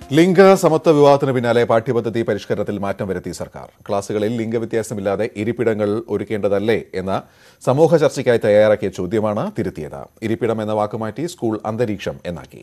ലിംഗ സമത്വ വിവാഹത്തിന് പിന്നാലെ പാഠ്യപദ്ധതി പരിഷ്കരണത്തിൽ മാറ്റം വരുത്തി സർക്കാർ ക്ലാസുകളിൽ ലിംഗവ്യത്യാസമില്ലാതെ ഇരിപ്പിടങ്ങൾ ഒരുക്കേണ്ടതല്ലേ എന്ന സമൂഹ ചർച്ചയ്ക്കായി തയ്യാറാക്കിയ ചോദ്യമാണ് തിരുത്തിയത് ഇരിപ്പിടം എന്ന വാക്കുമാറ്റി സ്കൂൾ അന്തരീക്ഷം എന്നാക്കി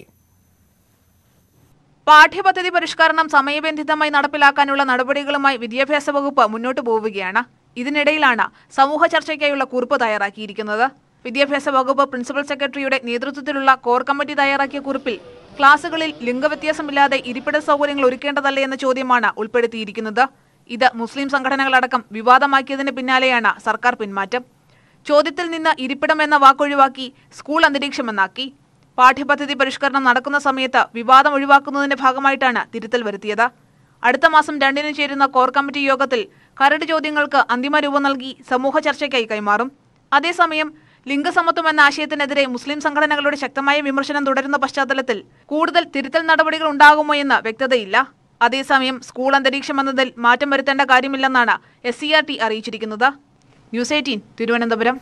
പാഠ്യപദ്ധതി പരിഷ്കരണം സമയബന്ധിതമായി നടപ്പിലാക്കാനുള്ള നടപടികളുമായി വിദ്യാഭ്യാസ വകുപ്പ് മുന്നോട്ടു പോവുകയാണ് ഇതിനിടയിലാണ് സമൂഹ ചർച്ചയ്ക്കായുള്ള കുറിപ്പ് തയ്യാറാക്കിയിരിക്കുന്നത് വിദ്യാഭ്യാസ വകുപ്പ് പ്രിൻസിപ്പൽ സെക്രട്ടറിയുടെ നേതൃത്വത്തിലുള്ള കോർ കമ്മിറ്റി തയ്യാറാക്കിയ കുറിപ്പിൽ ക്ലാസുകളിൽ ലിംഗവ്യത്യാസമില്ലാതെ ഇരിപ്പിട സൗകര്യങ്ങൾ ഒരുക്കേണ്ടതല്ലേ എന്ന ചോദ്യമാണ് ഉൾപ്പെടുത്തിയിരിക്കുന്നത് ഇത് മുസ്ലിം സംഘടനകളടക്കം വിവാദമാക്കിയതിന് പിന്നാലെയാണ് സർക്കാർ പിന്മാറ്റം ചോദ്യത്തിൽ നിന്ന് ഇരിപ്പിടം എന്ന വാക്കൊഴിവാക്കി സ്കൂൾ അന്തരീക്ഷമെന്നാക്കി പാഠ്യപദ്ധതി പരിഷ്കരണം നടക്കുന്ന സമയത്ത് വിവാദം ഒഴിവാക്കുന്നതിന്റെ ഭാഗമായിട്ടാണ് തിരുത്തൽ വരുത്തിയത് അടുത്ത മാസം രണ്ടിന് ചേരുന്ന കോർ കമ്മിറ്റി യോഗത്തിൽ കരട് ചോദ്യങ്ങൾക്ക് അന്തിമ രൂപം നൽകി സമൂഹ ചർച്ചയ്ക്കായി കൈമാറും അതേസമയം ലിംഗസമത്വം എന്ന ആശയത്തിനെതിരെ മുസ്ലിം സംഘടനകളുടെ ശക്തമായ വിമർശനം തുടരുന്ന പശ്ചാത്തലത്തിൽ കൂടുതൽ തിരുത്തൽ നടപടികൾ ഉണ്ടാകുമോ എന്ന് വ്യക്തതയില്ല അതേസമയം സ്കൂൾ അന്തരീക്ഷം എന്നതിൽ മാറ്റം വരുത്തേണ്ട കാര്യമില്ലെന്നാണ് എസ് സി ആർ ടി അറിയിച്ചിരിക്കുന്നത് News eighteen Thiruvananthapuram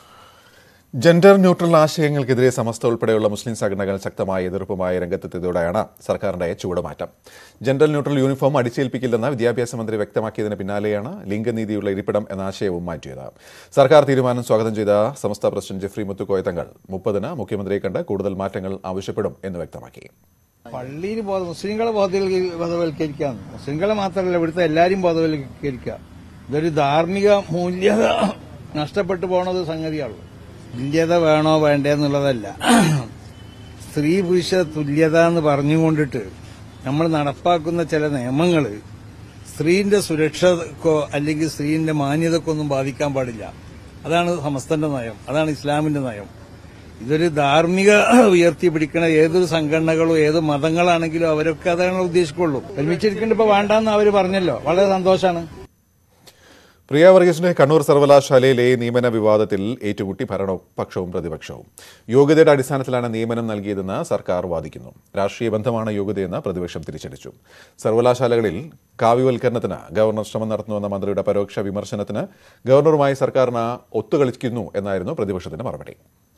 gender neutral ആശയങ്ങൾക്കെതിരെ സമസ്ത ഉൾപ്പെടെയുള്ള മുസ്ലിം സംഘടനകൾ ശക്തമായ എതിർപ്പുമായി രംഗത്തെത്തിയതോടെയാണ് സർക്കാരിന്റെ ചുവടുമാറ്റം ജെൻഡർ ന്യൂട്രൽ യൂണിഫോം അടിച്ചേൽപ്പിക്കില്ലെന്ന് വിദ്യാഭ്യാസ മന്ത്രി വ്യക്തമാക്കിയതിന് പിന്നാലെയാണ് ലിംഗനീതിയുള്ള ഇരിപ്പിടം എന്ന ആശയവും മാറ്റിയത് സർക്കാർ തീരുമാനം സ്വാഗതം ചെയ്ത സമസ്ത പ്രസിഡന്റ് ജെഫ്രി മുത്തുക്കോയ തങ്ങൾ മുപ്പതിന് മുഖ്യമന്ത്രിയെ കണ്ട് കൂടുതൽ മാറ്റങ്ങൾ ആവശ്യപ്പെടും എന്ന് വ്യക്തമാക്കി പള്ളിയിൽ ബോധ മുസ്ലിങ്ങളെ ബോധവൽക്ക- ബോധവൽക്കരിക്കാം മുസ്ലിങ്ങളെ മാത്രമല്ല ഇവിടുത്തെ എല്ലാവരും ബോധവൽക്കരിക്കുക ഇതൊരു ധാർമ്മിക മൂല്യത നഷ്ടപ്പെട്ടു പോണത് സംഗതിയാണ് തുല്യത വേണോ വേണ്ടേ എന്നുള്ളതല്ല സ്ത്രീ പുരുഷ തുല്യത എന്ന് പറഞ്ഞുകൊണ്ടിട്ട് നമ്മൾ നടപ്പാക്കുന്ന ചില നിയമങ്ങൾ സ്ത്രീന്റെ സുരക്ഷക്കോ അല്ലെങ്കിൽ സ്ത്രീന്റെ മാന്യതക്കൊന്നും ബാധിക്കാൻ പാടില്ല അതാണ് സമസ്തന്റെ നയം അതാണ് ഇസ്ലാമിന്റെ നയം ഇതൊരു ധാർമ്മിക ഉയർത്തിപ്പിടിക്കണ ഏതൊരു സംഘടനകളോ ഏത് മതങ്ങളാണെങ്കിലും അവരൊക്കെ അതാണ് ഉദ്ദേശിക്കുള്ളൂ ഒരുമിച്ചിരിക്കേണ്ട ഇപ്പൊ വേണ്ടെന്ന് അവർ പറഞ്ഞല്ലോ വളരെ സന്തോഷമാണ് പ്രിയ വർഗീസിന്റെ കണ്ണൂർ സർവകലാശാലയിലെ നിയമന വിവാദത്തിൽ ഏറ്റുമുട്ടി ഭരണപക്ഷവും പ്രതിപക്ഷവും യോഗ്യതയുടെ അടിസ്ഥാനത്തിലാണ് നിയമനം നൽകിയതെന്ന് സർക്കാർ വാദിക്കുന്നു രാഷ്ട്രീയ ബന്ധമാണ് യോഗ്യതയെന്ന് പ്രതിപക്ഷം തിരിച്ചടിച്ചു സർവകലാശാലകളിൽ കാവ്യവൽക്കരണത്തിന് ഗവർണർ ശ്രമം നടത്തുന്നുവെന്ന മന്ത്രിയുടെ പരോക്ഷ വിമർശനത്തിന് ഗവർണറുമായി സർക്കാരിന് ഒത്തുകളിക്കുന്നു എന്നായിരുന്നു പ്രതിപക്ഷത്തിന്റെ മറുപടി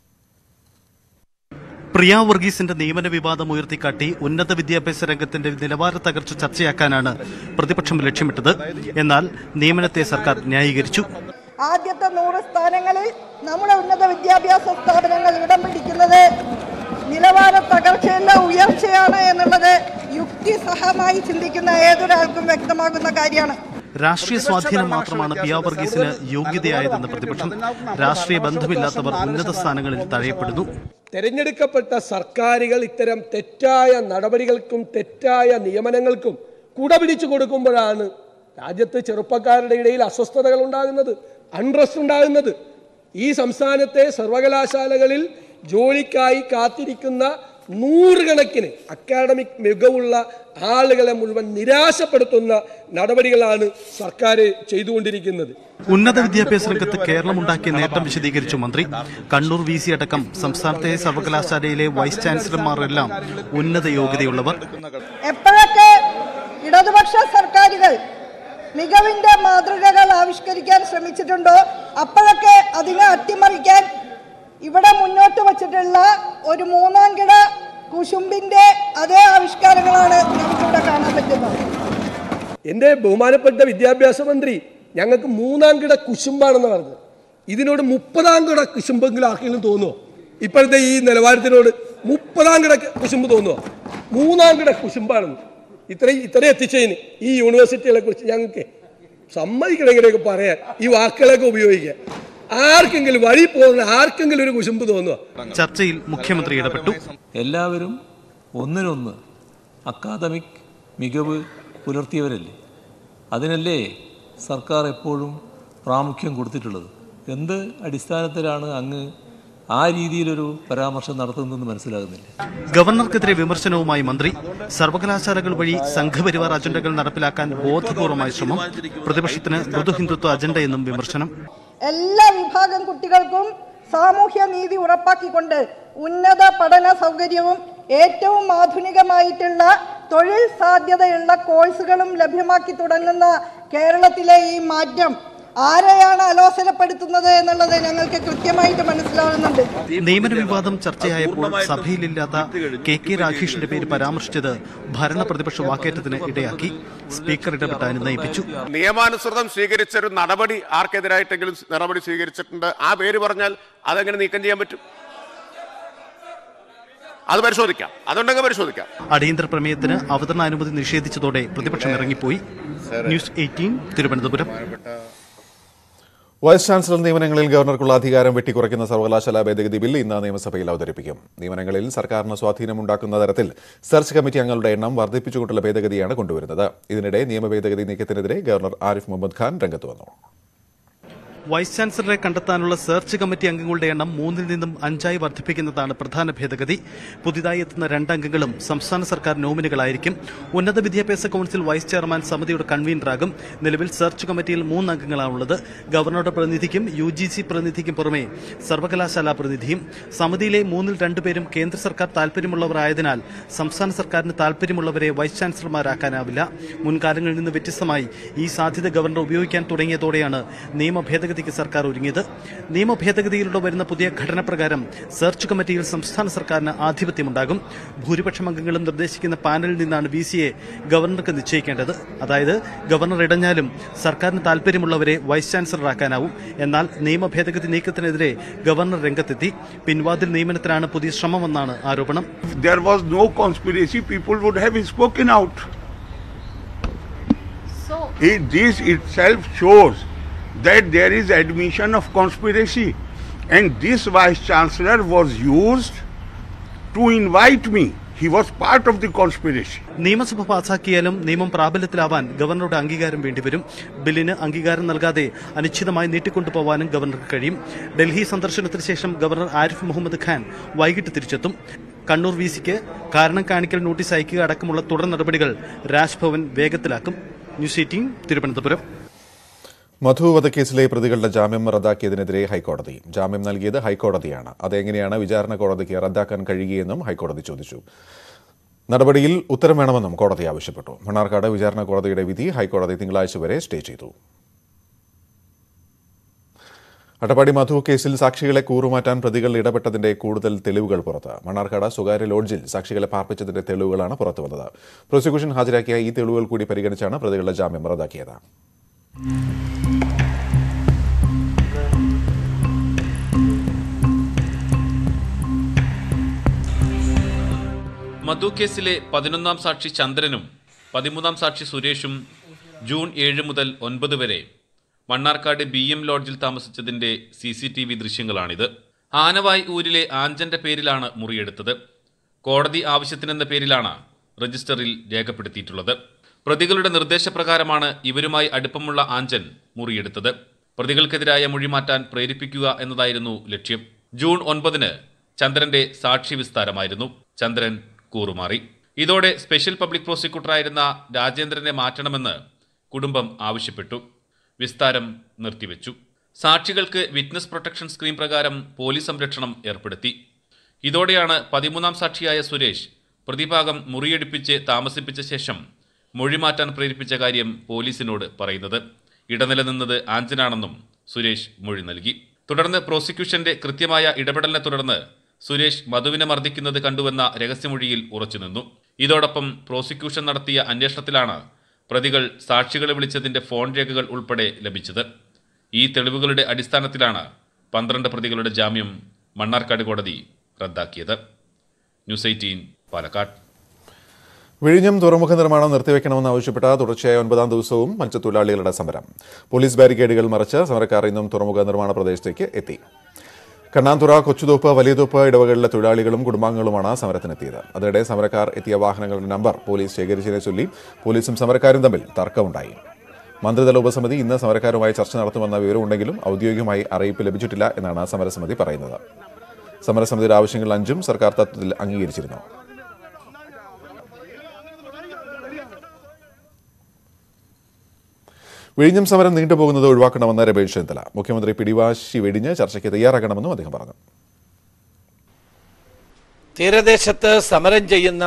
പ്രിയ വർഗീസിന്റെ നിയമന വിവാദം ഉയർത്തിക്കാട്ടി ഉന്നത വിദ്യാഭ്യാസ രംഗത്തിന്റെ നിലവാര തകർച്ച ചർച്ചയാക്കാനാണ് പ്രതിപക്ഷം ലക്ഷ്യമിട്ടത് എന്നാൽ നിയമനത്തെ സർക്കാർ ന്യായീകരിച്ചു ആദ്യത്തെ നൂറ് സ്ഥാനങ്ങളിൽ നമ്മുടെ ഉന്നത വിദ്യാഭ്യാസ സ്ഥാപനങ്ങൾ ഇടം പിടിക്കുന്നത് നിലവാര തകർച്ചയല്ല ഉയർച്ചയാണ് എന്നുള്ളത് യുക്തിസഹമായി ചിന്തിക്കുന്ന ഏതൊരാൾക്കും വ്യക്തമാകുന്ന കാര്യമാണ് രാഷ്ട്രീയ സ്വാധീനം മാത്രമാണ് പിയ വർഗീസിന് യോഗ്യതയായതെന്ന് പ്രതിപക്ഷം രാഷ്ട്രീയ ബന്ധമില്ലാത്തവർ ഉന്നത സ്ഥാനങ്ങളിൽ തഴയപ്പെടുന്നു തെരഞ്ഞെടുക്കപ്പെട്ട സർക്കാരുകൾ ഇത്തരം തെറ്റായ നടപടികൾക്കും തെറ്റായ നിയമനങ്ങൾക്കും കുടപിടിച്ചു കൊടുക്കുമ്പോഴാണ് രാജ്യത്ത് ചെറുപ്പക്കാരുടെ ഇടയിൽ അസ്വസ്ഥതകൾ ഉണ്ടാകുന്നത് അൺട്രസ്റ്റ് ഉണ്ടാകുന്നത് ഈ സംസ്ഥാനത്തെ സർവകലാശാലകളിൽ ജോലിക്കായി കാത്തിരിക്കുന്ന നൂറുകണക്കിന് അക്കാഡമിക് മികവുള്ള ആളുകളെ മുഴുവൻ നിരാശപ്പെടുത്തുന്ന നടപടികളാണ് സർക്കാർ ചെയ്തുകൊണ്ടിരിക്കുന്നത് ഉന്നത വിദ്യാഭ്യാസ രംഗത്ത് കേരളം ഉണ്ടാക്കിയ നേട്ടം വിശദീകരിച്ചു മന്ത്രി കണ്ണൂർ വി സി അടക്കം സംസ്ഥാനത്തെ സർവകലാശാലയിലെ വൈസ് ചാൻസലർമാരെല്ലാം ഉന്നത യോഗ്യതയുള്ളവർ എപ്പോഴൊക്കെ ഇടതുപക്ഷ സർക്കാരുകൾ മികവിന്റെ മാതൃകകൾ ആവിഷ്കരിക്കാൻ ശ്രമിച്ചിട്ടുണ്ടോ അപ്പോഴൊക്കെ അതിനെ അട്ടിമറിക്കാൻ ഇവിടെ മുന്നോട്ട് വച്ചിട്ടുള്ള ഒരു മൂന്നാം കിട കുശുമ്പിന്റെ അതേ ആവിഷ്കാരങ്ങളാണ് നമുക്കിവിടെ കാണാൻ പറ്റുന്നത് എൻ്റെ ബഹുമാനപ്പെട്ട വിദ്യാഭ്യാസ മന്ത്രി ഞങ്ങൾക്ക് മൂന്നാം കിട കുശുമ്പാണെന്ന് പറഞ്ഞത് ഇതിനോട് മുപ്പതാം കിട കുശുമ്പെങ്കിലും ആർക്കെങ്കിലും തോന്നുമോ ഇപ്പോഴത്തെ ഈ നിലവാരത്തിനോട് മുപ്പതാം കിട കുശുമ്പ് തോന്നുമോ മൂന്നാം കിട കുശുമ്പാണെന്ന് ഇത്രയും ഇത്രയും എത്തിച്ചതിന് ഈ യൂണിവേഴ്സിറ്റികളെ കുറിച്ച് ഞങ്ങൾക്ക് സമ്മതിക്കണമെങ്കിലൊക്കെ പറയാൻ ഈ വാക്കുകളൊക്കെ ഉപയോഗിക്കുക ആർക്കെങ്കിലും വഴി പോകുന്ന ആർക്കെങ്കിലും ഒരു കുശുമ്പ് തോന്നുമോ ചർച്ചയിൽ മുഖ്യമന്ത്രി ഇടപെട്ടു എല്ലാവരും ഒന്നിനൊന്ന് അക്കാദമിക് മികവ് പുലർത്തിയവരല്ലേ അതിനല്ലേ സർക്കാർ എപ്പോഴും പ്രാമുഖ്യം കൊടുത്തിട്ടുള്ളത് എന്ത് അടിസ്ഥാനത്തിലാണ് അങ്ങ് ആ രീതിയിലൊരു പരാമർശം നടത്തുന്നതെന്ന് മനസ്സിലാകുന്നില്ല ഗവർണർക്കെതിരെ വിമർശനവുമായി മന്ത്രി സർവകലാശാലകൾ വഴി സംഘപരിവാർ അജണ്ടകൾ നടപ്പിലാക്കാൻ ബോധപൂർവമായ ശ്രമം പ്രതിപക്ഷത്തിന് മൃദുഹിന്ദുത്വ അജണ്ടയെന്നും വിമർശനം എല്ലാ വിഭാഗം കുട്ടികൾക്കും സാമൂഹ്യ നീതി ഉറപ്പാക്കിക്കൊണ്ട് ഉന്നത പഠന സൗകര്യവും ഏറ്റവും ആധുനികമായിട്ടുള്ള തൊഴിൽ സാധ്യതയുള്ള കോഴ്സുകളും ലഭ്യമാക്കി തുടങ്ങുന്ന കേരളത്തിലെ ഈ മാറ്റം ആരെയാണ് അലോസരപ്പെടുത്തുന്നത് എന്നുള്ളത് ഞങ്ങൾക്ക് കൃത്യമായിട്ട് മനസ്സിലാവുന്നുണ്ട് നിയമന വിവാദം ചർച്ചയായപ്പോൾ സഭയിലില്ലാത്ത കെ കെ രാഘേഷിന്റെ പേര് പരാമർശിച്ചത് ഭരണ പ്രതിപക്ഷ വാക്കേറ്റത്തിന് ഇടയാക്കി സ്പീക്കർ ഇടപെട്ട് അനുനയിപ്പിച്ചു നിയമാനുസൃതം സ്വീകരിച്ച ഒരു നടപടി ആർക്കെതിരായിട്ടെങ്കിലും നടപടി സ്വീകരിച്ചിട്ടുണ്ട് ആ പേര് പറഞ്ഞാൽ അതെങ്ങനെ നീക്കം ചെയ്യാൻ പറ്റും അത് പരിശോധിക്കാം അതുണ്ടെങ്കിൽ പരിശോധിക്കാം അടിയന്തര പ്രമേയത്തിന് അവതരണ അനുമതി നിഷേധിച്ചതോടെ പ്രതിപക്ഷം ഇറങ്ങിപ്പോയി News eighteen Thiruvananthapuram vice chancellor നിയമനങ്ങളിൽ ഗവർണർക്കുള്ള അധികാരം വെട്ടിക്കുറയ്ക്കുന്ന സർവകലാശാല ഭേദഗതി ബിൽ ഇന്ന് നിയമസഭയിൽ അവതരിപ്പിക്കും നിയമനങ്ങളിൽ സർക്കാരിന് സ്വാധീനമുണ്ടാക്കുന്ന തരത്തിൽ സെർച്ച് കമ്മിറ്റി അംഗങ്ങളുടെ എണ്ണം വർദ്ധിപ്പിച്ചുകൊണ്ടുള്ള ഭേദഗതിയാണ് കൊണ്ടുവരുന്നത് ഇതിനിടെ നിയമ ഭേദഗതി നീക്കത്തിനെതിരെ ഗവർണർ ആരിഫ് മുഹമ്മദ് ഖാൻ രംഗത്ത് വന്നു വൈസ് ചാൻസലറെ കണ്ടെത്താനുള്ള സെർച്ച് കമ്മിറ്റി അംഗങ്ങളുടെ എണ്ണം മൂന്നിൽ നിന്നും അഞ്ചായി വർദ്ധിപ്പിക്കുന്നതാണ് പ്രധാന ഭേദഗതി പുതിയതായി എത്തുന്ന രണ്ടംഗങ്ങളും സംസ്ഥാന സർക്കാർ നോമിനികളായിരിക്കും ഉന്നത വിദ്യാഭ്യാസ കൌൺസിൽ വൈസ് ചെയർമാൻ സമിതിയുടെ കൺവീനറാകും നിലവിൽ സെർച്ച് കമ്മിറ്റിയിൽ മൂന്ന് അംഗങ്ങളാണുള്ളത് ഗവർണറുടെ പ്രതിനിധിക്കും യു ജി സി പ്രതിനിധിക്കും പുറമെ സർവകലാശാല പ്രതിനിധിയും സമിതിയിലെ മൂന്നിൽ രണ്ടുപേരും കേന്ദ്ര സർക്കാർ താൽപര്യമുള്ളവരായതിനാൽ സംസ്ഥാന സർക്കാരിന് താൽപര്യമുള്ളവരെ വൈസ് ചാൻസലർമാരാക്കാനാവില്ല മുൻകാലങ്ങളിൽ നിന്ന് വ്യത്യസ്തമായി ഈ സാധ്യത ഗവർണർ ഉപയോഗിക്കാൻ തുടങ്ങിയതോടെയാണ് നിയമ ഭേദഗതിക്ക് സർക്കാർ ഒരുങ്ങിയത് നിയമ ഭേദഗതിയിലൂടെ വരുന്ന പുതിയ ഘടന പ്രകാരം സെർച്ച് കമ്മിറ്റിയിൽ സംസ്ഥാന സർക്കാരിന് ആധിപത്യമുണ്ടാകും ഭൂരിപക്ഷം അംഗങ്ങളും നിർദ്ദേശിക്കുന്ന പാനലിൽ നിന്നാണ് വി സിയെ ഗവർണർക്ക് നിശ്ചയിക്കേണ്ടത് അതായത് ഗവർണർ ഇടഞ്ഞാലും സർക്കാരിന് താൽപര്യമുള്ളവരെ വൈസ് ചാൻസലറാക്കാനാവും എന്നാൽ നിയമ ഭേദഗതി നീക്കത്തിനെതിരെ ഗവർണർ രംഗത്തെത്തി പിൻവാതിൽ നിയമനത്തിനാണ് പുതിയ ശ്രമമെന്നാണ് ആരോപണം If there was no conspiracy, people would have spoken out. It, this itself shows that there is admission of conspiracy. And this vice chancellor was used to invite me. He was part of the conspiracy. നിയമസഭ പാസാക്കിയാലും നിയമം പ്രാബല്യത്തിലാവാൻ ഗവർണറുടെ അംഗീകാരം വേണ്ടിവരും ബില്ലിന് അംഗീകാരം നൽകാതെ അനിശ്ചിതമായി നീട്ടിക്കൊണ്ടുപോവാനും ഗവർണർക്ക് കഴിയും ഡൽഹി സന്ദർശനത്തിന് ശേഷം ഗവർണർ ആരിഫ് മുഹമ്മദ് ഖാൻ വൈകിട്ട് തിരിച്ചെത്തും കണ്ണൂർ വി സിക്ക് കാരണം കാണിക്കൽ നോട്ടീസ് അയക്കുക അടക്കമുള്ള തുടർ നടപടികൾ രാജ്ഭവൻ വേഗത്തിലാക്കും ന്യൂസ് എയ്റ്റീൻ തിരുവനന്തപുരം മധു വധക്കേസിലെ പ്രതികളുടെ ജാമ്യം റദ്ദാക്കിയതിനെതിരെ ഹൈക്കോടതി ജാമ്യം നൽകിയത് ഹൈക്കോടതിയാണ് അതെങ്ങനെയാണ് വിചാരണ കോടതിക്ക് റദ്ദാക്കാൻ കഴിയുകയെന്നും ഹൈക്കോടതി ചോദിച്ചു നടപടിയിൽ ഉത്തരം വേണമെന്നും കോടതി ആവശ്യപ്പെട്ടു മണ്ണാർക്കാട് വിചാരണ കോടതിയുടെ വിധി ഹൈക്കോടതി തിങ്കളാഴ്ച വരെ സ്റ്റേ ചെയ്തു അട്ടപ്പാടി മധു കേസിൽ സാക്ഷികളെ കൂറുമാറ്റാൻ പ്രതികൾ ഇടപെട്ടതിന്റെ കൂടുതൽ തെളിവുകൾ പുറത്ത് മണ്ണാർക്കാട് സ്വകാര്യ ലോഡ്ജിൽ സാക്ഷികളെ പാർപ്പിച്ചതിന്റെ തെളിവുകളാണ് പുറത്തുവന്നത് പ്രോസിക്യൂഷൻ ഹാജരാക്കിയ ഈ തെളിവുകൾ കൂടി പരിഗണിച്ചാണ് പ്രതികളുടെ ജാമ്യം റദ്ദാക്കിയത് മധു കേസിലെ പതിനൊന്നാം സാക്ഷി ചന്ദ്രനും പതിമൂന്നാം സാക്ഷി സുരേഷും ജൂൺ ഏഴ് മുതൽ ഒൻപത് വരെ മണ്ണാർക്കാട് ബി എം ലോഡ്ജിൽ താമസിച്ചതിന്റെ സി സി ടി വി ദൃശ്യങ്ങളാണിത് ആനവായ് ഊരിലെ ആഞ്ചന്റെ പേരിലാണ് മുറിയെടുത്തത് കോടതി ആവശ്യത്തിനെന്ന പേരിലാണ് രജിസ്റ്ററിൽ രേഖപ്പെടുത്തിയിട്ടുള്ളത് പ്രതികളുടെ നിർദ്ദേശപ്രകാരമാണ് ഇവരുമായി അടുപ്പമുള്ള ആഞ്ചൻ മുറിയെടുത്തത് പ്രതികൾക്കെതിരായ മൊഴി മാറ്റാൻ പ്രേരിപ്പിക്കുക എന്നതായിരുന്നു ലക്ഷ്യം ജൂൺ ഒൻപതിന് ചന്ദ്രന്റെ സാക്ഷി വിസ്താരമായിരുന്നു ചന്ദ്രൻ കൂറുമാറി ഇതോടെ സ്പെഷ്യൽ പബ്ലിക് പ്രോസിക്യൂട്ടറായിരുന്ന രാജേന്ദ്രനെ മാറ്റണമെന്ന് കുടുംബം ആവശ്യപ്പെട്ടു വിസ്താരം നിർത്തിവെച്ചു സാക്ഷികൾക്ക് വിറ്റ്നസ് പ്രൊട്ടക്ഷൻ സ്കീം പ്രകാരം പോലീസ് സംരക്ഷണം ഏർപ്പെടുത്തി ഇതോടെയാണ് പതിമൂന്നാം സാക്ഷിയായ സുരേഷ് പ്രതിഭാഗം മുറിയടിപ്പിച്ച് താമസിപ്പിച്ച ശേഷം മൊഴി മാറ്റാൻ പ്രേരിപ്പിച്ച കാര്യം പോലീസിനോട് പറയുന്നത് ഇടനിലനിന്നത് ആഞ്ചനാണെന്നും സുരേഷ് മൊഴി നൽകി തുടർന്ന് പ്രോസിക്യൂഷന്റെ കൃത്യമായ ഇടപെടലിനെ തുടർന്ന് സുരേഷ് മധുവിനെ മർദ്ദിക്കുന്നത് കണ്ടുവെന്ന രഹസ്യമൊഴിയിൽ ഉറച്ചുനിന്നു ഇതോടൊപ്പം പ്രോസിക്യൂഷൻ നടത്തിയ അന്വേഷണത്തിലാണ് പ്രതികൾ സാക്ഷികളെ വിളിച്ചതിന്റെ ഫോൺ രേഖകൾ ഉൾപ്പെടെ ലഭിച്ചത് ഈ തെളിവുകളുടെ അടിസ്ഥാനത്തിലാണ് പന്ത്രണ്ട് പ്രതികളുടെ ജാമ്യം മണ്ണാർക്കാട് കോടതി റദ്ദാക്കിയത് ന്യൂസ് എയ്റ്റീൻ പാലക്കാട് വിഴിഞ്ഞം തുറമുഖ നിർമ്മാണം നിർത്തിവെക്കണമെന്ന് ആവശ്യപ്പെട്ട തുടർച്ചയായ ഒൻപതാം ദിവസവും മത്സ്യത്തൊഴിലാളികളുടെ സമരം പോലീസ് ബാരിക്കേഡുകൾ മറിച്ച് സമരക്കാർ ഇന്നും തുറമുഖ നിർമ്മാണ പ്രദേശത്തേക്ക് എത്തി കണ്ണാന്തുറ കൊച്ചുതോപ്പ് വലിയതോപ്പ് ഇടവകളിലെ തൊഴിലാളികളും കുടുംബാംഗങ്ങളുമാണ് സമരത്തിനെത്തിയത് അതിനിടെ സമരക്കാർ എത്തിയ വാഹനങ്ങളുടെ നമ്പർ പോലീസ് ശേഖരിച്ചതിനെ ചൊല്ലി പോലീസും സമരക്കാരും തമ്മിൽ തർക്കമുണ്ടായി മന്ത്രിതല ഉപസമിതി ഇന്ന് സമരക്കാരുമായി ചർച്ച നടത്തുമെന്ന വിവരമുണ്ടെങ്കിലും ഔദ്യോഗികമായി അറിയിപ്പ് ലഭിച്ചിട്ടില്ല എന്നാണ് സമരസമിതി പറയുന്നത് സമരസമിതിയുടെ ആവശ്യങ്ങൾ അഞ്ചും സർക്കാർ തത്വത്തിൽ അംഗീകരിച്ചിരുന്നു വിഴിഞ്ഞം സമരം നീണ്ടുപോകുന്നത് ഒഴിവാക്കണമെന്ന് രമേശ് ചെന്നിത്തല മുഖ്യമന്ത്രി പിടിവാശി വെടിഞ്ഞ് ചർച്ചയ്ക്ക് തയ്യാറാകണമെന്നും അദ്ദേഹം പറഞ്ഞു തീരദേശത്ത് സമരം ചെയ്യുന്ന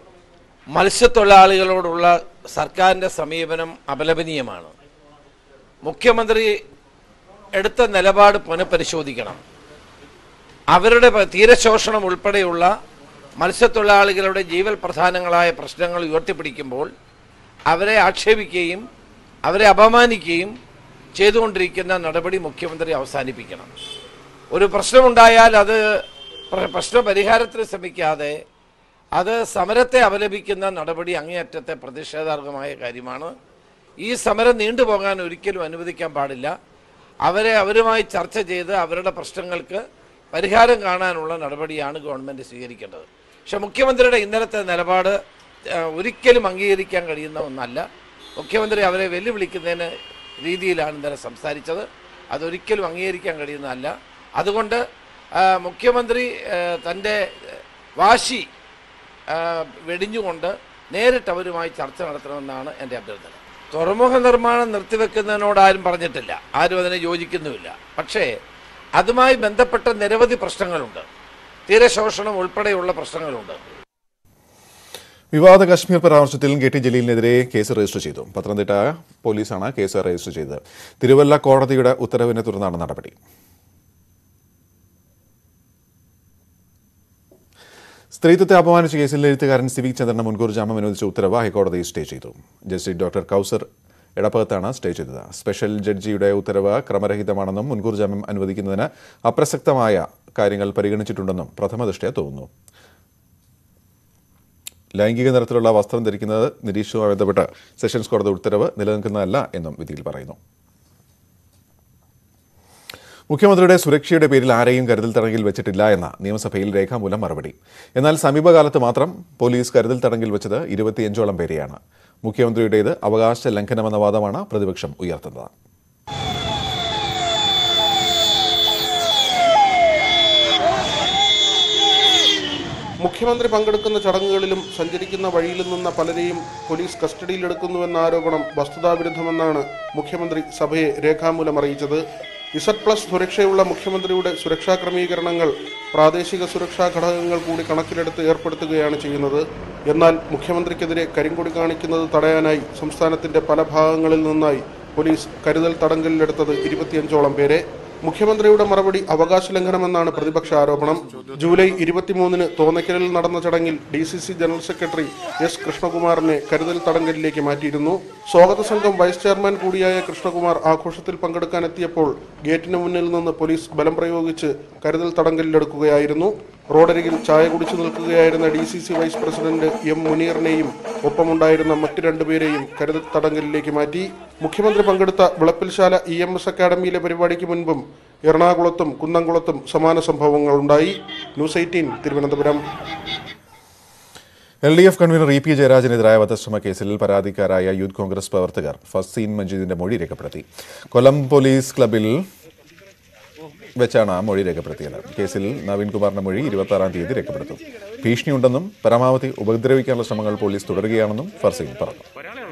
മത്സ്യത്തൊഴിലാളികളോടുള്ള സർക്കാരിൻ്റെ സമീപനം അപലപനീയമാണ് മുഖ്യമന്ത്രി എടുത്ത നിലപാട് പുനഃപരിശോധിക്കണം അവരുടെ പ- തീരശോഷണം ഉൾപ്പെടെയുള്ള മത്സ്യത്തൊഴിലാളികളുടെ ജീവൽ പ്രധാനങ്ങളായ പ്രശ്നങ്ങൾ ഉയർത്തിപ്പിടിക്കുമ്പോൾ അവരെ ആക്ഷേപിക്കുകയും അവരെ അപമാനിക്കുകയും ചെയ്തുകൊണ്ടിരിക്കുന്ന നടപടി മുഖ്യമന്ത്രി അവസാനിപ്പിക്കണം ഒരു പ്രശ്നമുണ്ടായാൽ അത് പ്ര- പ്രശ്ന പരിഹാരത്തിന് ശ്രമിക്കാതെ അത് സമരത്തെ അപലപിക്കുന്ന നടപടി അങ്ങേയറ്റത്തെ പ്രതിഷേധാർഹമായ കാര്യമാണ് ഈ സമരം നീണ്ടുപോകാൻ ഒരിക്കലും അനുവദിക്കാൻ പാടില്ല അവരെ അവരുമായി ചർച്ച ചെയ്ത് അവരുടെ പ്രശ്നങ്ങൾക്ക് പരിഹാരം കാണാനുള്ള നടപടിയാണ് ഗവൺമെൻറ് സ്വീകരിക്കേണ്ടത് പക്ഷെ മുഖ്യമന്ത്രിയുടെ ഇന്നലത്തെ നിലപാട് ആ, ഒരിക്കലും അംഗീകരിക്കാൻ കഴിയുന്ന ഒന്നല്ല മുഖ്യമന്ത്രി അവരെ വെല്ലുവിളിക്കുന്നതിന് രീതിയിലാണ് ഇന്നലെ സംസാരിച്ചത് അതൊരിക്കലും അംഗീകരിക്കാൻ കഴിയുന്നതല്ല അതുകൊണ്ട് ആ, മുഖ്യമന്ത്രി ആ, തൻ്റെ വാശി ആ, വെടിഞ്ഞുകൊണ്ട് നേരിട്ട് അവരുമായി ചർച്ച നടത്തണമെന്നാണ് എൻ്റെ അഭ്യർത്ഥന തുറമുഖ നിർമ്മാണം നിർത്തിവെക്കുന്നതിനോട് ആരും പറഞ്ഞിട്ടില്ല ആരും അതിനെ യോജിക്കുന്നുമില്ല പക്ഷേ അതുമായി ബന്ധപ്പെട്ട നിരവധി പ്രശ്നങ്ങളുണ്ട് തീരശോഷണം ഉൾപ്പെടെയുള്ള പ്രശ്നങ്ങളുണ്ട് വിവാദ കശ്മീർ പരാമർശത്തിൽ കെ ടി ജലീലിനെതിരെ കേസ് രജിസ്റ്റർ ചെയ്തു പത്തനംതിട്ട പോലീസാണ് കേസ് രജിസ്റ്റർ ചെയ്തത് തിരുവല്ല കോടതിയുടെ ഉത്തരവിനെ തുടർന്നാണ് നടപടി സ്ത്രീത്വത്തെ അപമാനിച്ച കേസിൽ എഴുത്തുകാരൻ സിവിക് ചന്ദ്രന് മുൻകൂർ ജാമ്യം അനുവദിച്ച ഉത്തരവ് ഹൈക്കോടതി സ്റ്റേ ചെയ്തു ജസ്റ്റിസ് ഡോക്ടർ കൌസർ എടപ്പകത്താണ് സ്റ്റേ ചെയ്തത് സ്പെഷ്യൽ ജഡ്ജിയുടെ ഉത്തരവ് ക്രമരഹിതമാണെന്നും മുൻകൂർ ജാമ്യം അനുവദിക്കുന്നതിന് അപ്രസക്തമായ കാര്യങ്ങൾ പരിഗണിച്ചിട്ടുണ്ടെന്നും പ്രഥമ ദൃഷ്ടിയ തോന്നുന്നു ലൈംഗിക നിറത്തിലുള്ള വസ്ത്രം ധരിക്കുന്നത് നിരീക്ഷണവുമായി ബന്ധപ്പെട്ട് സെഷൻസ് കോടതി ഉത്തരവ് നിലനിൽക്കുന്നതല്ല എന്നും വിധിയിൽ പറയുന്നു മുഖ്യമന്ത്രിയുടെ സുരക്ഷയുടെ പേരിൽ ആരെയും കരുതൽ തടങ്കിൽ വെച്ചിട്ടില്ല എന്ന നിയമസഭയിൽ രേഖാമൂലം മറുപടി എന്നാൽ സമീപകാലത്ത് മാത്രം പോലീസ് കരുതൽ തടങ്കിൽ വെച്ചത് ഇരുപത്തിയഞ്ചോളം പേരെയാണ് മുഖ്യമന്ത്രിയുടേത് അവകാശ ലംഘനമെന്ന വാദമാണ് പ്രതിപക്ഷം ഉയർത്തുന്നത് മുഖ്യമന്ത്രി പങ്കെടുക്കുന്ന ചടങ്ങുകളിലും സഞ്ചരിക്കുന്ന വഴിയിൽ നിന്ന പലരെയും പോലീസ് കസ്റ്റഡിയിലെടുക്കുന്നുവെന്ന ആരോപണം വസ്തുതാവിരുദ്ധമെന്നാണ് മുഖ്യമന്ത്രി സഭയെ രേഖാമൂലം അറിയിച്ചത് ഇസഡ് പ്ലസ് സുരക്ഷയുള്ള മുഖ്യമന്ത്രിയുടെ സുരക്ഷാ ക്രമീകരണങ്ങൾ പ്രാദേശിക സുരക്ഷാ ഘടകങ്ങൾ കൂടി കണക്കിലെടുത്ത് ഏർപ്പെടുത്തുകയാണ് ചെയ്യുന്നത് എന്നാൽ മുഖ്യമന്ത്രിക്കെതിരെ കരിങ്കൊടി കാണിക്കുന്നത് തടയാനായി സംസ്ഥാനത്തിന്റെ പല ഭാഗങ്ങളിൽ നിന്നായി പോലീസ് കരുതൽ തടങ്കലിലെടുത്തത് ഇരുപത്തിയഞ്ചോളം പേരെ മുഖ്യമന്ത്രിയുടെ മറുപടി അവകാശ ലംഘനമെന്നാണ് പ്രതിപക്ഷ ആരോപണം ജൂലൈ ഇരുപത്തിമൂന്നിന് തോന്നയ്ക്കലിൽ നടന്ന ചടങ്ങിൽ D C C general secretary S കൃഷ്ണകുമാറിനെ കരുതൽ തടങ്കലിലേക്ക് മാറ്റിയിരുന്നു സ്വാഗത സംഘം വൈസ് ചെയർമാൻ കൂടിയായ കൃഷ്ണകുമാർ ആഘോഷത്തിൽ പങ്കെടുക്കാനെത്തിയപ്പോൾ ഗേറ്റിന് മുന്നിൽ നിന്ന് പോലീസ് ബലം പ്രയോഗിച്ച് കരുതൽ തടങ്കലിലെടുക്കുകയായിരുന്നു റോഡരികിൽ ചായ കുടിച്ചു നിൽക്കുകയായിരുന്ന D C C vice president M മുനീറിനെയും ഒപ്പമുണ്ടായിരുന്ന മറ്റു രണ്ടുപേരെയും കരുതൽ തടങ്കലിലേക്ക് മാറ്റി മുഖ്യമന്ത്രി പങ്കെടുത്ത വിളപ്പിൽശാല ഇ എം എസ് അക്കാദമിയിലെ പരിപാടിക്ക് മുൻപും എറണാകുളത്തും കുന്നംകുളത്തും സമാന സംഭവങ്ങൾ ഉണ്ടായി news eighteen Thiruvananthapuram L D F convener E P ജയരാജനെതിരായ വധശ്രമ കേസിൽ പരാതിക്കാരായ യൂത്ത് കോൺഗ്രസ് പ്രവർത്തകർ ഫസീൻ മജീദിന്റെ മൊഴി രേഖപ്പെടുത്തി കൊല്ലം പോലീസ് ക്ലബിൽ വെച്ചാണ് മൊഴി രേഖപ്പെടുത്തിയത് കേസിൽ നവീൻ കുമാറിന്റെ മൊഴി ഇരുപത്തി ആറാം തീയതി രേഖപ്പെടുത്തും ഭീഷണിയുണ്ടെന്നും പരമാവധി ഉപദ്രവിക്കാനുള്ള ശ്രമങ്ങൾ പോലീസ് തുടരുകയാണെന്നും ഫർസീൻ പറഞ്ഞു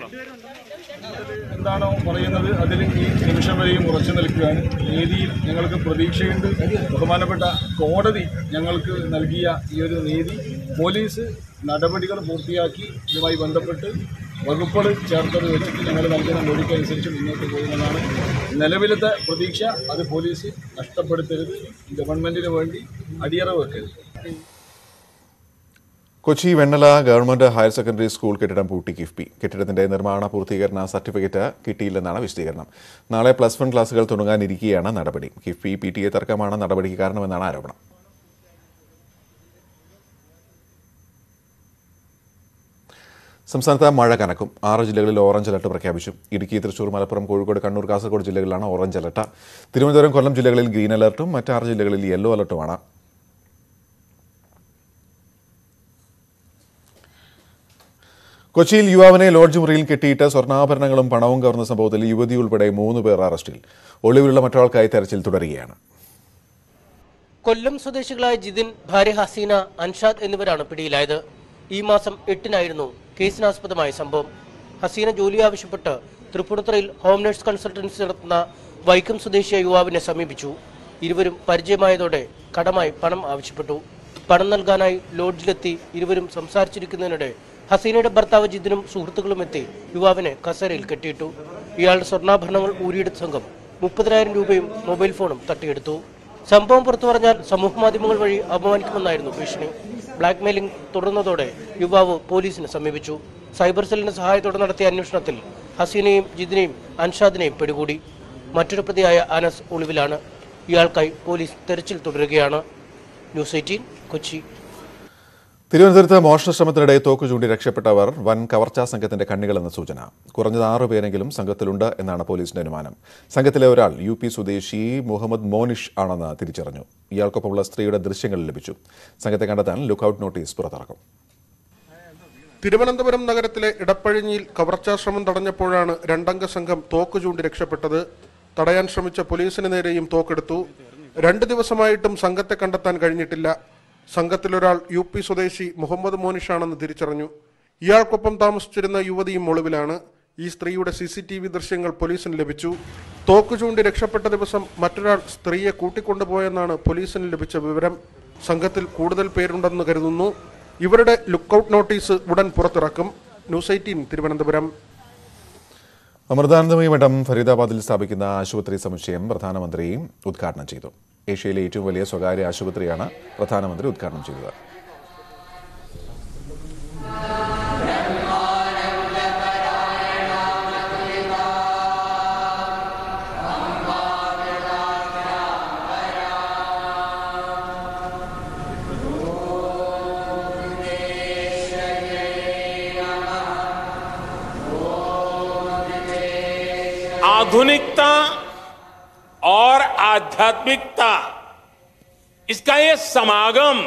എന്താണോ പറയുന്നത് അതിൽ ഈ നിമിഷം വരെയും ഉറച്ചു നിൽക്കുവാനും നീതിയിൽ ഞങ്ങൾക്ക് പ്രതീക്ഷയുണ്ട് ബഹുമാനപ്പെട്ട കോടതി ഞങ്ങൾക്ക് നൽകിയ ഈ ഒരു നീതി പോലീസ് നടപടികൾ പൂർത്തിയാക്കി ഇതുമായി ബന്ധപ്പെട്ട് വകുപ്പുകൾ ചേർത്തത് വെച്ചിട്ട് ഞങ്ങൾ നൽകുന്ന മൊഴിക്കനുസരിച്ച് മുന്നോട്ട് പോകുന്നതാണ് നിലവിലത്തെ പ്രതീക്ഷ അത് പോലീസ് നഷ്ടപ്പെടുത്തരുത് ഗവൺമെൻറ്റിന് വേണ്ടി അടിയറ വെക്കരുത് Kochi Vennala government higher secondary school കെട്ടിടം പൂട്ടി കിഫ്ബി കെട്ടിടത്തിന്റെ നിർമ്മാണ പൂർത്തീകരണ സർട്ടിഫിക്കറ്റ് കിട്ടിയില്ലെന്നാണ് വിശദീകരണം നാളെ പ്ലസ് വൺ ക്ലാസുകൾ തുടങ്ങാനിരിക്കെയാണ് നടപടി കിഫ്ബി പി ടി എ തർക്കമാണ് നടപടിക്ക് കാരണമെന്നാണ് ആരോപണം സംസ്ഥാനത്ത് മഴ കനക്കും ആറ് ജില്ലകളിൽ ഓറഞ്ച് അലർട്ട് പ്രഖ്യാപിച്ചു ഇടുക്കി തൃശൂർ മലപ്പുറം കോഴിക്കോട് കണ്ണൂർ കാസർഗോഡ് ജില്ലകളിലാണ് ഓറഞ്ച് അലർട്ട് തിരുവനന്തപുരം കൊല്ലം ജില്ലകളിൽ ഗ്രീൻ അലർട്ടും മറ്റാറ് ജില്ലകളിൽ യെല്ലോ അലർട്ടുമാണ് കൊച്ചിയിൽ യുവാവിനെ ലോഡ്ജ് മുറിയിൽ കെട്ടിയിട്ട് സ്വർണ്ണാഭരണങ്ങളും പണവും കവർന്ന സംഭവത്തിൽ യുവതി ഉൾപ്പെടെ മൂന്ന് പേർ അറസ്റ്റിൽ ഒളിവിലുള്ള മറ്റൊരാൾക്കായി തെരച്ചിൽ തുടരുകയാണ് കൊല്ലം സ്വദേശികളായ ജിതിൻ ഭാര്യ ഹസീന അൻഷാദ് എന്നിവരാണ് പിടിയിലായത് ഈ മാസം എട്ടിനായിരുന്നു കേസിനാസ്പദമായ സംഭവം ഹസീന ജോലി ആവശ്യപ്പെട്ട് തൃപ്പൂണിത്തുറയിൽ ഹോം നഴ്സ് കൺസൾട്ടൻസി നടത്തുന്ന വൈക്കം സ്വദേശിയായ യുവാവിനെ സമീപിച്ചു ഇരുവരും പരിചയമായതോടെ കടമായി പണം ആവശ്യപ്പെട്ടു പണം നൽകാനായി ലോഡ്ജിലെത്തി ഇരുവരും സംസാരിച്ചിരിക്കുന്നതിനിടെ ഹസീനയുടെ ഭർത്താവ് ജിതിനും സുഹൃത്തുക്കളും എത്തി യുവാവിനെ കസേരയിൽ കെട്ടിയിട്ടു ഇയാളുടെ സ്വർണ്ണാഭരണങ്ങൾ ഊരിയെടുത്ത സംഘം മുപ്പതിനായിരം രൂപയും മൊബൈൽ ഫോണും തട്ടിയെടുത്തു സംഭവം പുറത്തു പറഞ്ഞാൽ സമൂഹ മാധ്യമങ്ങൾ വഴി അപമാനിക്കുമെന്നായിരുന്നു ഭീഷണി ബ്ലാക്ക് മെയിലിംഗ് തുടർന്നതോടെ യുവാവ് പോലീസിനെ സമീപിച്ചു സൈബർ സെല്ലിന്റെ സഹായത്തോടെ നടത്തിയ അന്വേഷണത്തിൽ ഹസീനയും ജിദിനെയും അൻഷാദിനെയും പിടികൂടി മറ്റൊരു പ്രതിയായ അനസ് ഒളിവിലാണ് ഇയാൾക്കായി പോലീസ് തെരച്ചിൽ തുടരുകയാണ് ന്യൂസ് എയ്റ്റീൻ കൊച്ചി തിരുവനന്തപുരത്ത് മോഷണ ശ്രമത്തിനിടെ തോക്ക് ചൂണ്ടി രക്ഷപ്പെട്ടവർ വൻ കവർച്ചാ സംഘത്തിന്റെ കണ്ണികളെന്ന സൂചന കുറഞ്ഞത് ആറ് പേരെങ്കിലും സംഘത്തിലുണ്ട് എന്നാണ് പോലീസിന്റെ അനുമാനം സംഘത്തിലെ ഒരാൾ യു പി സ്വദേശി മുഹമ്മദ് മോനിഷ് ആണെന്ന് തിരിച്ചറിഞ്ഞു ഇയാൾക്കൊപ്പമുള്ള സ്ത്രീയുടെ ദൃശ്യങ്ങൾ ലഭിച്ചു സംഘത്തെ കണ്ടെത്താൻ ലുക്കൌട്ട് നോട്ടീസ് പുറത്തിറക്കും തിരുവനന്തപുരം നഗരത്തിലെ ഇടപ്പഴിഞ്ഞിയിൽ കവർച്ചാശ്രമം തടഞ്ഞപ്പോഴാണ് രണ്ടംഗ സംഘം തോക്ക് ചൂണ്ടി രക്ഷപ്പെട്ടത് തടയാൻ ശ്രമിച്ച പോലീസിന് നേരെയും തോക്കെടുത്തു രണ്ട് ദിവസമായിട്ടും സംഘത്തെ കണ്ടെത്താൻ കഴിഞ്ഞിട്ടില്ല സംഘത്തിലൊരാൾ യു പി സ്വദേശി മുഹമ്മദ് മോനിഷാണെന്ന് തിരിച്ചറിഞ്ഞു ഇയാൾക്കൊപ്പം താമസിച്ചിരുന്ന യുവതിയും ഒളിവിലാണ് ഈ സ്ത്രീയുടെ സി സി ടി വി ദൃശ്യങ്ങൾ പോലീസിന് ലഭിച്ചു തോക്ക് ചൂണ്ടി രക്ഷപ്പെട്ട ദിവസം മറ്റൊരാൾ സ്ത്രീയെ കൂട്ടിക്കൊണ്ടുപോയെന്നാണ് പോലീസിന് ലഭിച്ച വിവരം സംഘത്തിൽ കൂടുതൽ പേരുണ്ടെന്ന് കരുതുന്നു ഇവരുടെ ലുക്കൌട്ട് നോട്ടീസ് ഉടൻ പുറത്തിറക്കും ന്യൂസ് എയ്റ്റീൻ തിരുവനന്തപുരം അമൃതാനന്ദമയി മഠം ഫരീദാബാദിൽ സ്ഥാപിക്കുന്ന ആശുപത്രി സമുച്ചയം പ്രധാനമന്ത്രി ഉദ്ഘാടനം ചെയ്തു ഏഷ്യയിലെ ഏറ്റവും വലിയ സ്വകാര്യ ആശുപത്രിയാണ് പ്രധാനമന്ത്രി ഉദ്ഘാടനം ചെയ്തത് आधुनिकता और आध्यात्मिकता इसका ये समागम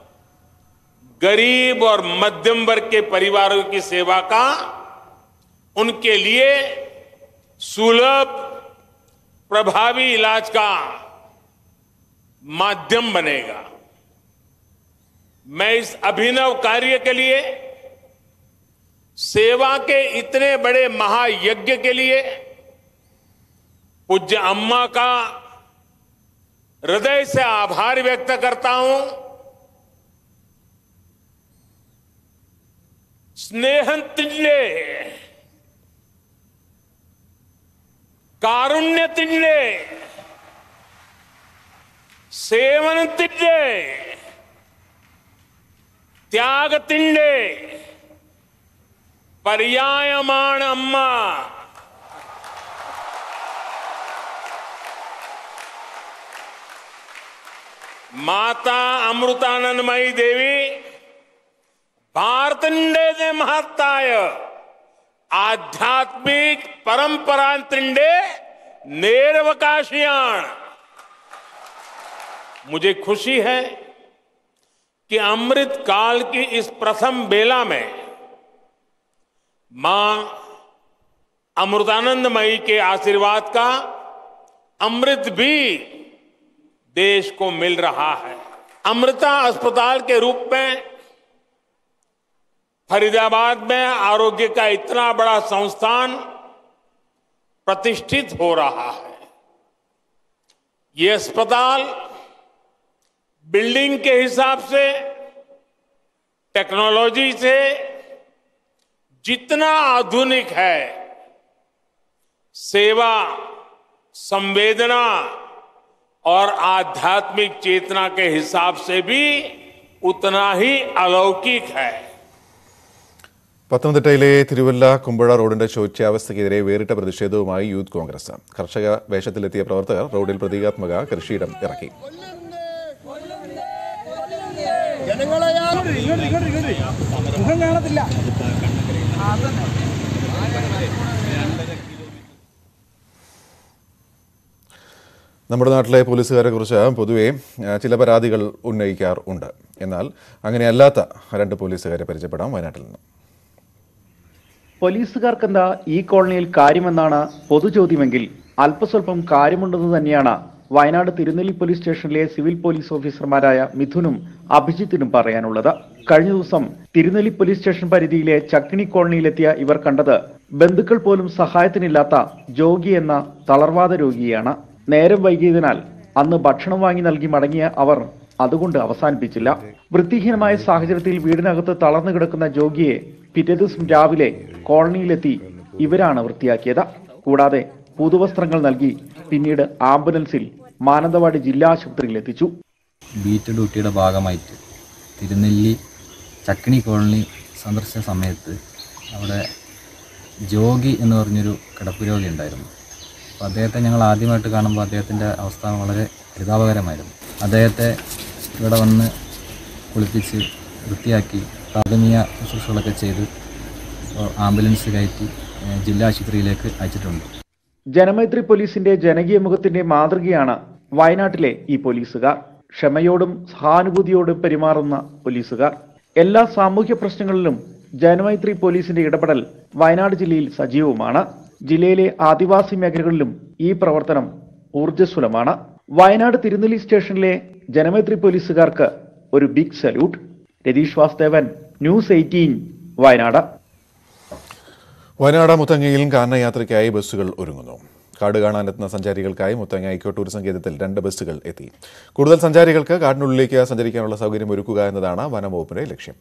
गरीब और मध्यम वर्ग के परिवारों की सेवा का उनके लिए सुलभ प्रभावी इलाज का माध्यम बनेगा मैं इस अभिनव कार्य के लिए सेवा के इतने बड़े महायज्ञ के लिए पूज्य अम्मा का हृदय से आभार व्यक्त करता हूं स्नेहतिल्ले कारुण्यतिल्ले സേവനത്തിന്റെ ത്യാഗത്തിന്റെ പര്യായമാണ് അമ്മ മാതാ അമൃതാനന്ദമയി ദേവി ഭാരതത്തിന്റെ മഹത്തായ ആധ്യാത്മിക് പരമ്പരാത്തിന്റെ നേരവകാശിയാണ് मुझे खुशी है कि अमृत काल की इस प्रथम बेला में मां अमृतानंदमयी के आशीर्वाद का अमृत भी देश को मिल रहा है अमृता अस्पताल के रूप में फरीदाबाद में आरोग्य का इतना बड़ा संस्थान प्रतिष्ठित हो रहा है ये अस्पताल बिल्डिंग के हिसाब से टेक्नोलॉजी से जितना आधुनिक है सेवा संवेदना और आध्यात्मिक चेतना के हिसाब से भी उतना ही अलौकिक है പത്തനംതിട്ടയിലെ തിരുവല്ല കുമ്പഴ റോഡിന്റെ ശോച്യാവസ്ഥയ്ക്കെതിരെ വേറിട്ട പ്രതിഷേധവുമായി യൂത്ത് കോൺഗ്രസ് കർഷക വേഷത്തിലെത്തിയ പ്രവർത്തകർ റോഡിൽ പ്രതീകാത്മക കൃഷിയിടം ഇറക്കി മുഖം കാണത്തില്ല നമ്മുടെ നാട്ടിലെ പോലീസുകാരെ കുറിച്ച് പൊതുവെ ആ, ചില പരാതികൾ ഉന്നയിക്കാറുണ്ട് എന്നാൽ അങ്ങനെയല്ലാത്ത രണ്ട് പോലീസുകാരെ പരിചയപ്പെടാം വയനാട്ടിൽ നിന്ന് പോലീസുകാർക്കെന്താ ഈ കോളനിയിൽ കാര്യമെന്നാണ് പൊതുചോദ്യമെങ്കിൽ അല്പസ്വല്പം കാര്യമുണ്ടെന്ന് തന്നെയാണ് വയനാട് തിരുനെല്ലി പോലീസ് സ്റ്റേഷനിലെ സിവിൽ പോലീസ് ഓഫീസർമാരായ മിഥുനും അഭിജിത്തിനും പറയാനുള്ളത് കഴിഞ്ഞ ദിവസം തിരുനെല്ലി പോലീസ് സ്റ്റേഷൻ പരിധിയിലെ ചക്കിണി കോളനിയിലെത്തിയ ഇവർ കണ്ടത് ബന്ധുക്കൾ പോലും സഹായത്തിനില്ലാത്ത ജോഗി എന്ന തളർവാദ രോഗിയാണ് നേരം വൈകിയതിനാൽ അന്ന് ഭക്ഷണം വാങ്ങി നൽകി മടങ്ങിയ അവർ അതുകൊണ്ട് അവസാനിപ്പിച്ചില്ല വൃത്തിഹീനമായ സാഹചര്യത്തിൽ വീടിനകത്ത് തളർന്നു കിടക്കുന്ന ജോഗിയെ പിറ്റേ ദിവസം രാവിലെ കോളനിയിലെത്തി ഇവരാണ് വൃത്തിയാക്കിയത് കൂടാതെ പുതുവസ്ത്രങ്ങൾ നൽകി പിന്നീട് ആംബുലൻസിൽ മാനന്തവാടി ജില്ലാ ആശുപത്രിയിൽ എത്തിച്ചു ബീറ്റ് ഡ്യൂട്ടിയുടെ ഭാഗമായിട്ട് തിരുനെല്ലി ചക്കിണി കോളനി സന്ദർശിച്ച സമയത്ത് അവിടെ ജോഗി എന്ന് പറഞ്ഞൊരു കിടപ്പ് രോഗി ഉണ്ടായിരുന്നു അപ്പോൾ അദ്ദേഹത്തെ ഞങ്ങൾ ആദ്യമായിട്ട് കാണുമ്പോൾ അദ്ദേഹത്തിൻ്റെ അവസ്ഥ വളരെ പരിതാപകരമായിരുന്നു അദ്ദേഹത്തെ ഇവിടെ വന്ന് കുളിപ്പിച്ച് വൃത്തിയാക്കി പ്രാഥമിക ശുശ്രൂഷകളൊക്കെ ചെയ്ത് ഇപ്പോൾ ആംബുലൻസ് കയറ്റി ഏഹ്, ജില്ലാ ആശുപത്രിയിലേക്ക് അയച്ചിട്ടുണ്ട് ജനമൈത്രി പോലീസിന്റെ ജനകീയ മുഖത്തിന്റെ മാതൃകയാണ് വയനാട്ടിലെ ഈ പോലീസുകാർ ക്ഷമയോടും സഹാനുഭൂതിയോടും പെരുമാറുന്ന പോലീസുകാർ എല്ലാ സാമൂഹ്യ പ്രശ്നങ്ങളിലും ജനമൈത്രി പോലീസിന്റെ ഇടപെടൽ വയനാട് ജില്ലയിൽ സജീവമാണ് ജില്ലയിലെ ആദിവാസി മേഖലകളിലും ഈ പ്രവർത്തനം ഊർജ്ജസ്വലമാണ് വയനാട് തിരുനെല്ലി സ്റ്റേഷനിലെ ജനമൈത്രി പോലീസുകാർക്ക് ഒരു big salute Ratheesh Vasthavan news eighteen Wayanad Wayanad മുത്തങ്ങയിൽ കാനനയാത്രയ്ക്കായി ബസ്സുകൾ ഒരുങ്ങുന്നു കാട് കാണാനെത്തുന്ന സഞ്ചാരികൾക്കായി മുത്തങ്ങ ഇക്കോ ടൂറിസം കേന്ദ്രത്തിൽ രണ്ട് ബസ്സുകൾ എത്തി കൂടുതൽ സഞ്ചാരികൾക്ക് കാടിനുള്ളിലേക്ക് സഞ്ചരിക്കാനുള്ള സൗകര്യം ഒരുക്കുക എന്നതാണ് വനംവകുപ്പിന്റെ ലക്ഷ്യം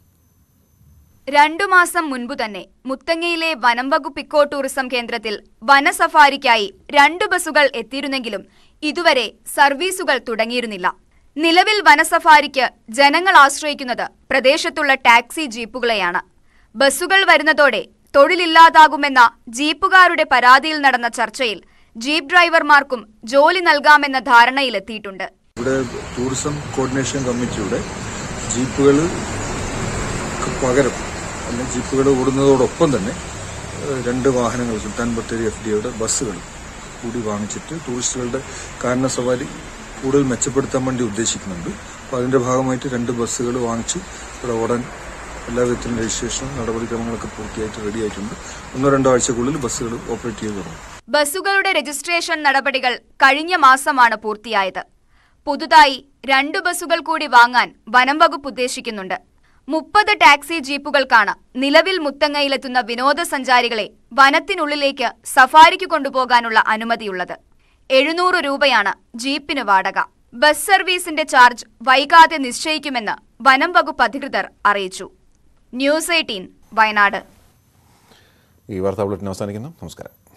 രണ്ടു മാസം മുൻപു തന്നെ മുത്തങ്ങയിലെ വനം വകുപ്പ് ഇക്കോ ടൂറിസം കേന്ദ്രത്തിൽ വനസഫാരിക്കായി രണ്ട് ബസ്സുകൾ എത്തിയിരുന്നെങ്കിലും ഇതുവരെ സർവീസുകൾ തുടങ്ങിയിരുന്നില്ല നിലവിൽ വനസഫാരിക്ക് ജനങ്ങൾ ആശ്രയിക്കുന്നത് പ്രദേശത്തുള്ള ടാക്സി ജീപ്പുകളെയാണ് ബസ്സുകൾ വരുന്നതോടെ തൊഴിലില്ലാതാകുമെന്ന ജീപ്പുകാരുടെ പരാതിയിൽ നടന്ന ചർച്ചയിൽ ജീപ്പ് ഡ്രൈവർമാർക്കും ജോലി നൽകാമെന്ന ധാരണയിലെത്തിയിട്ടുണ്ട് ഇവിടെ ടൂറിസം കോർഡിനേഷൻ കമ്മിറ്റിയുടെ ജീപ്പുകൾ പകരം അല്ലെങ്കിൽ ജീപ്പുകൾ ഓടുന്നതോടൊപ്പം തന്നെ ഏഹ്, രണ്ട് വാഹനങ്ങൾ സുൽത്താൻ ബത്തേരി എഫ് ഡിയുടെ ബസ്സുകൾ കൂടി വാങ്ങിച്ചിട്ട് ടൂറിസ്റ്റുകളുടെ കാരണ സവാരി കൂടുതൽ മെച്ചപ്പെടുത്താൻ വേണ്ടി ഉദ്ദേശിക്കുന്നുണ്ട് അപ്പോൾ അതിന്റെ ഭാഗമായിട്ട് രണ്ട് ബസ്സുകൾ വാങ്ങിച്ച് ഇവിടെ ഓടാൻ എല്ലാ വിധത്തിലും രജിസ്ട്രേഷനും നടപടിക്രമങ്ങളൊക്കെ പൂർത്തിയായിട്ട് റെഡി ആയിട്ടുണ്ട് ഒന്നോ രണ്ടോ ആഴ്ചക്കുള്ളിൽ ബസ്സുകൾ ഓപ്പറേറ്റ് ചെയ്ത് തുടങ്ങും ബസ്സുകളുടെ രജിസ്ട്രേഷൻ നടപടികൾ കഴിഞ്ഞ മാസമാണ് പൂർത്തിയായത് പുതുതായി രണ്ടു ബസ്സുകൾ കൂടി വാങ്ങാൻ വനം വകുപ്പ് ഉദ്ദേശിക്കുന്നുണ്ട് മുപ്പത് ടാക്സി ജീപ്പുകൾക്കാണ് നിലവിൽ മുത്തങ്ങയിലെത്തുന്ന വിനോദസഞ്ചാരികളെ വനത്തിനുള്ളിലേക്ക് സഫാരിക്ക് കൊണ്ടുപോകാനുള്ള അനുമതിയുള്ളത് എഴുന്നൂറ് രൂപയാണ് ജീപ്പിന് വാടക ബസ് സർവീസിന്റെ ചാർജ് വൈകാതെ നിശ്ചയിക്കുമെന്ന് വനം വകുപ്പ് അധികൃതർ അറിയിച്ചു ന്യൂസ് എയ്റ്റീൻ വയനാട് ഈ വാർത്താ ബുള്ളറ്റിൻ അവസാനിക്കുന്നു നമസ്കാരം